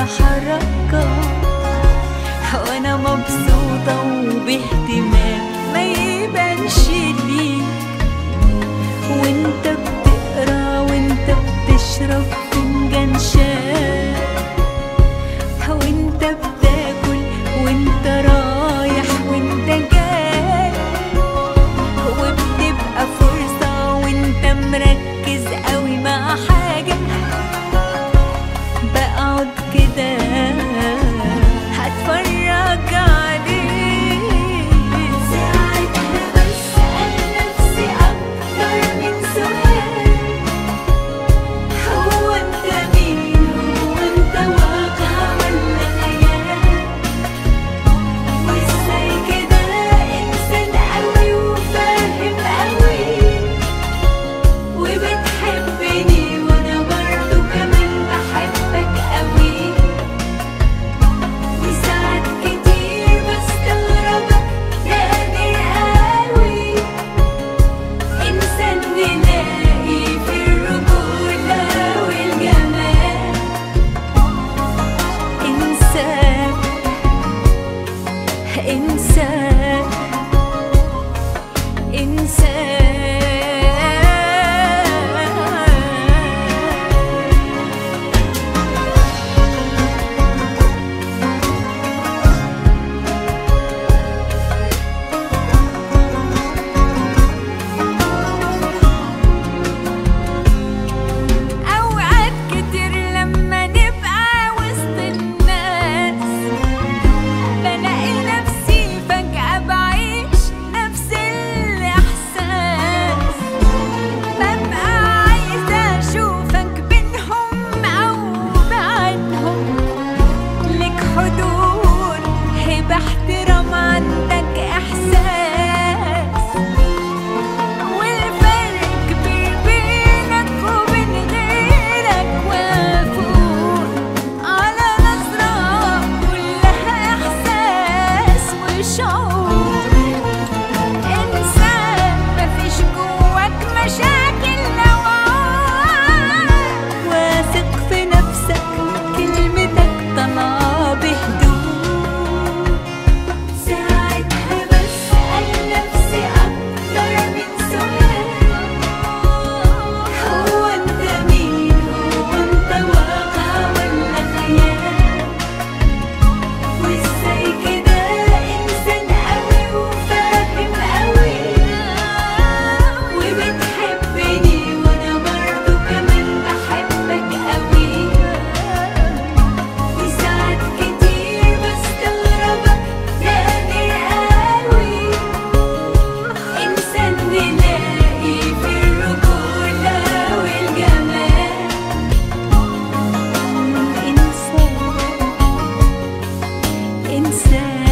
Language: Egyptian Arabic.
حركات وانا مبسوطة وباهتمام ما يبانش ليك وانت بتقرا وانت بتشرب فنجان شاي وانت بتاكل وانت رايح وانت جاي وبتبقى فرصة وانت مركز قوي مع حاجة بقعد كده هتفرج عليك ساعتها بسأل نفسي أكتر من سؤال هو انت مين هو انت واقع ولا خيال وازاي كده انسان قوي وفاهم قوي وبتحبني وانا برضو كمان بحبك قوي وساعات كتير بستغربك نادر قوي إنسان نلاقي في الرجولة والجمال إنسان إنسان إنسان أوقات كتير لما نبقى وسط الناس بلاقي نفسي فجأة بعيش نفس الإحساس ببقى عايزة أشوفك بينهم أو بعدهم لك حدود هبة احترام عندك إحساس والفرق كبير بينك وبين غيرك وفوق على نظرة كلها إحساس وشعور إنسان مفيش جواك مشاكل نوعان واثق في نفسك كلمتك طالعة بهدوء ساعتها بسأل نفسي أكتر من سؤال هو أنت مين هو أنت واقع ولا خيال وإزاي كده إنسان قوي وفاهم قوي وبتحبني وأنا برضو كمان بحبك قوي وساعات كتير بستغربك نادر قوي إنسان نلاقي في الرجولة والجمال إنسان إنسان